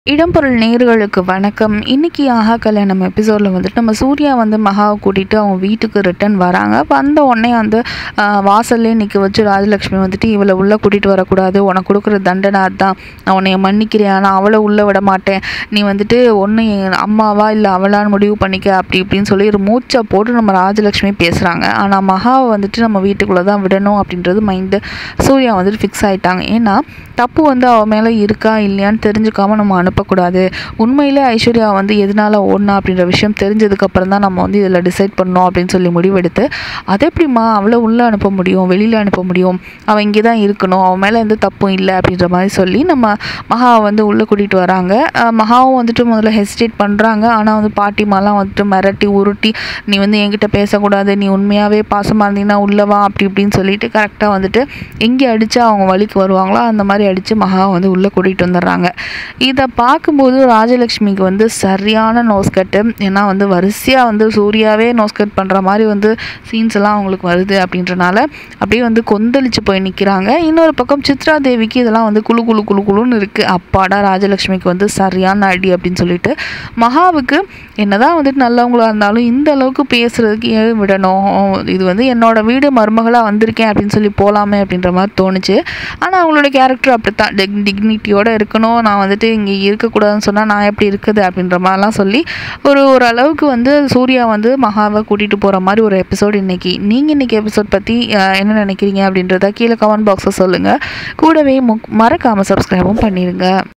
இடம்பொருள் நேர்களுக்கு வணக்கம் இன்னைக்கு ஆஹா கல்யாணம் எபிசோடில் வந்துட்டு நம்ம சூர்யா வந்து மகாவை கூட்டிகிட்டு அவங்க வீட்டுக்கு ரிட்டர்ன் வராங்க வந்த உடனே வந்து ஆஹ், வாசல்லே நிற்க வச்சு ராஜலக்ஷ்மி வந்துட்டு இவளை உள்ளே கூட்டிகிட்டு வரக்கூடாது உனக்கு கொடுக்குற தண்டனை அதுதான் நான் உன்னைய மன்னிக்கிறேன் ஆனால் அவளை உள்ளே விட மாட்டேன் நீ வந்துட்டு ஒன்று என் அம்மாவா இல்லை அவளான்னு முடிவு பண்ணிக்க அப்படி இப்படின்னு சொல்லி ஒரு மூச்சை போட்டு நம்ம ராஜலக்ஷ்மி பேசுகிறாங்க ஆனால் மகாவை வந்துட்டு நம்ம வீட்டுக்குள்ளே தான் விடணும் அப்படின்றது மைண்டு சூர்யா வந்துட்டு ஃபிக்ஸ் ஆயிட்டாங்க ஏன்னா தப்பு வந்து அவ மேலே இருக்கா இல்லையான்னு தெரிஞ்சுக்காம நம்ம அனுப்பக்கூடாது உண்மையிலே ஐஸ்வர்யா வந்து எதனால ஓடனா அப்படின்ற விஷயம் தெரிஞ்சதுக்கப்புறம் தான் நம்ம வந்து இதில் டிசைட் பண்ணோம் அப்படின்னு சொல்லி முடிவெடுத்து அது எப்படிம்மா அவளை உள்ளே அனுப்ப முடியும் வெளியில் அனுப்ப முடியும் அவள் இங்கே தான் இருக்கணும் அவன் மேலே எந்த தப்பும் இல்லை அப்படின்ற மாதிரி சொல்லி நம்ம மகாவை வந்து உள்ளே கூட்டிகிட்டு வராங்க அஹ் மகாவும் வந்துட்டு முதல்ல ஹெசிடேட் பண்ணுறாங்க ஆனால் வந்து பாட்டிமாலாம் வந்துட்டு மிரட்டி உருட்டி நீ வந்து என்கிட்ட பேசக்கூடாது நீ உண்மையாகவே பாசமாக இருந்தீங்கன்னா உள்ளே வா அப்படி இப்படின்னு சொல்லிட்டு கரெக்டாக வந்துட்டு எங்கே அடித்தா அவங்க வழிக்கு வருவாங்களோ அந்த மாதிரி அடித்து மகாவை வந்து உள்ளே கூட்டிகிட்டு வந்துடுறாங்க இதை பார்க்கும்போது ராஜலக்ஷ்மிக்கு வந்து சரியான நோஸ் கட்டு ஏன்னா வந்து வரிசையாக வந்து சூர்யாவே நோஸ் கட் பண்ணுற மாதிரி வந்து சீன்ஸ் எல்லாம் அவங்களுக்கு வருது அப்படின்றனால அப்படியே வந்து கொந்தளிச்சு போய் நிற்கிறாங்க இன்னொரு பக்கம் சித்ரா தேவிக்கு இதெல்லாம் வந்து குளு குளு குளு குளுன்னு இருக்குது அப்பாடா ராஜலக்ஷ்மிக்கு வந்து சரியான அடி அப்படின்னு சொல்லிட்டு மகாவுக்கு என்னதான் வந்துட்டு நல்லவங்களா இருந்தாலும் இந்த அளவுக்கு பேசுறதுக்கு ஏன் விடணும் இது வந்து என்னோட வீடு மருமகளாக வந்திருக்கேன் அப்படின்னு சொல்லி போகலாமே அப்படின்ற மாதிரி தோணுச்சு ஆனால் அவங்களோட கேரக்டர் அப்படித்தான் டிக் டிக்னிட்டியோட இருக்கணும் நான் வந்துட்டு இங்கே இருக்கக்கூடாதுன்னு சொன்னால் நான் எப்படி இருக்குது அப்படின்ற மாதிரிலாம் சொல்லி ஒரு ஒரு அளவுக்கு வந்து சூர்யா வந்து மகாவை கூட்டிகிட்டு போகிற மாதிரி ஒரு எபிசோட் இன்னைக்கு நீங்கள் இன்னைக்கு எபிசோட் பற்றி என்ன நினைக்கிறீங்க அப்படின்றத கீழே கமெண்ட் பாக்ஸில் சொல்லுங்கள் கூடவே முக் மறக்காமல் சப்ஸ்கிரைபும் பண்ணிடுங்க